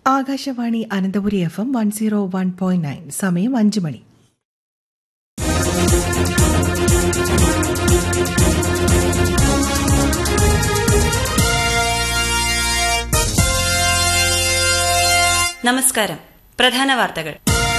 Akashvani Ananthapuri F M one zero one point nine സമയം അഞ്ച് മണി നമസ്കാരം പ്രധാന വാർത്തകൾ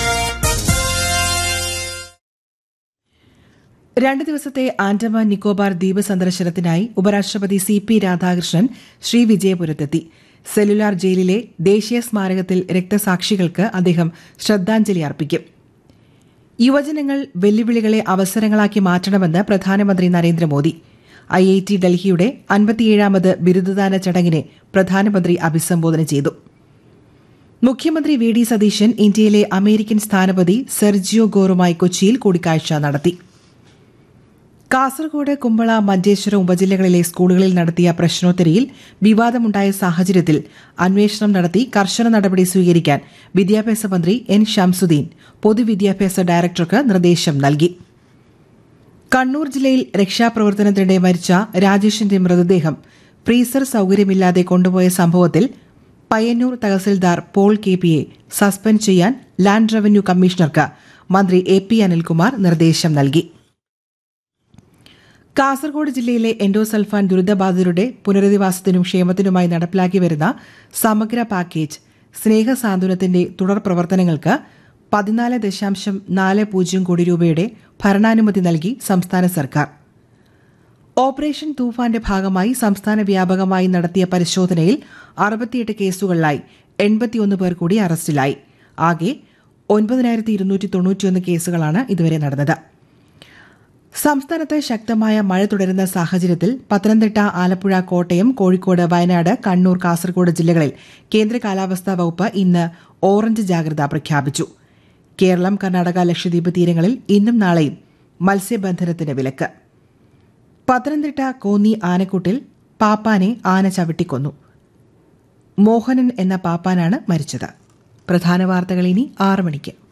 രണ്ട് ദിവസത്തെ ആൻഡമാൻ നിക്കോബാർ ദ്വീപ് സന്ദർശനത്തിനായി ഉപരാഷ്ട്രപതി സി പി രാധാകൃഷ്ണൻ ശ്രീവിജയപുരത്തെത്തി സെല്ലുലാർ ജയിലിലെ ദേശീയ സ്മാരകത്തിൽ രക്തസാക്ഷികൾക്ക് അദ്ദേഹം ശ്രദ്ധാഞ്ജലി അർപ്പിക്കും യുവജനങ്ങൾ വെല്ലുവിളികളെ അവസരങ്ങളാക്കി മാറ്റണമെന്ന് പ്രധാനമന്ത്രി നരേന്ദ്രമോദി ഐ ഐ ടി ഡൽഹിയുടെ അൻപത്തിയേഴാമത് ബിരുദദാന ചടങ്ങിനെ പ്രധാനമന്ത്രി അഭിസംബോധന ചെയ്തു മുഖ്യമന്ത്രി വി ഡി സതീശൻ ഇന്ത്യയിലെ അമേരിക്കൻ സ്ഥാനപതി സെർജിയോ ഗോറുമായി കൊച്ചിയിൽ കൂടിക്കാഴ്ച നടത്തി കാസർഗോഡ് കുമ്പള മഞ്ചേശ്വരം ഉപജില്ലകളിലെ സ്കൂളുകളിൽ നടത്തിയ പ്രശ്നോത്തരിയിൽ വിവാദമുണ്ടായ സാഹചര്യത്തിൽ അന്വേഷണം നടത്തി കർശന നടപടി സ്വീകരിക്കാൻ വിദ്യാഭ്യാസ മന്ത്രി എൻ ഷംസുദ്ദീൻ പൊതുവിദ്യാഭ്യാസ ഡയറക്ടർക്ക് നിർദ്ദേശം നൽകി കണ്ണൂർ ജില്ലയിൽ രക്ഷാപ്രവർത്തനത്തിനിടെ മരിച്ച രാജേഷിന്റെ മൃതദേഹം ഫ്രീസർ സൌകര്യമില്ലാതെ കൊണ്ടുപോയ സംഭവത്തിൽ പയ്യന്നൂർ തഹസിൽദാർ പോൾ കെ പിയെ സസ്പെൻഡ് ചെയ്യാൻ ലാൻഡ് റവന്യൂ കമ്മീഷണർക്ക് മന്ത്രി എ പി അനിൽകുമാർ നിർദ്ദേശം നൽകി കാസർഗോഡ് ജില്ലയിലെ എൻഡോസൾഫാൻ ദുരിതബാധിതരുടെ പുനരധിവാസത്തിനും ക്ഷേമത്തിനുമായി നടപ്പിലാക്കി വരുന്ന സമഗ്ര പാക്കേജ് സ്നേഹസാന്ത്വനത്തിന്റെ തുടർ പ്രവർത്തനങ്ങൾക്ക് പതിനാല് ദശാംശം നാല് പൂജ്യം കോടി രൂപയുടെ ഭരണാനുമതി നൽകി സംസ്ഥാന സർക്കാർ ഓപ്പറേഷൻ തൂഫാന്റെ ഭാഗമായി സംസ്ഥാന വ്യാപകമായി നടത്തിയ പരിശോധനയിൽ അറുപത്തിയെട്ട് കേസുകളിലായി എൺപത്തിയൊന്ന് പേർ കൂടി അറസ്റ്റിലായി ആകെ ഒൻപതിനായിരത്തി ഇരുന്നൂറ്റി തൊണ്ണൂറ്റിയൊന്ന് കേസുകളാണ് ഇതുവരെ നടന്നത് സംസ്ഥാനത്ത് ശക്തമായ മഴ തുടരുന്ന സാഹചര്യത്തിൽ പത്തനംതിട്ട ആലപ്പുഴ കോട്ടയം കോഴിക്കോട് വയനാട് കണ്ണൂർ കാസർഗോഡ് ജില്ലകളിൽ കേന്ദ്ര കാലാവസ്ഥാ വകുപ്പ് ഇന്ന് ഓറഞ്ച് ജാഗ്രത പ്രഖ്യാപിച്ചു കേരളം കർണാടക ലക്ഷദ്വീപ് തീരങ്ങളിൽ ഇന്നും നാളെയും മത്സ്യബന്ധനത്തിന് വിലക്ക് പത്തനംതിട്ട കോന്നി ആനക്കൂട്ടിൽ പാപ്പാനെ ആന ചവിട്ടിക്കൊന്നു മോഹനൻ എന്ന പാപ്പാനാണ് മരിച്ചത് പ്രധാന വാർത്തകൾ ഇനി ആറ് മണിക്ക്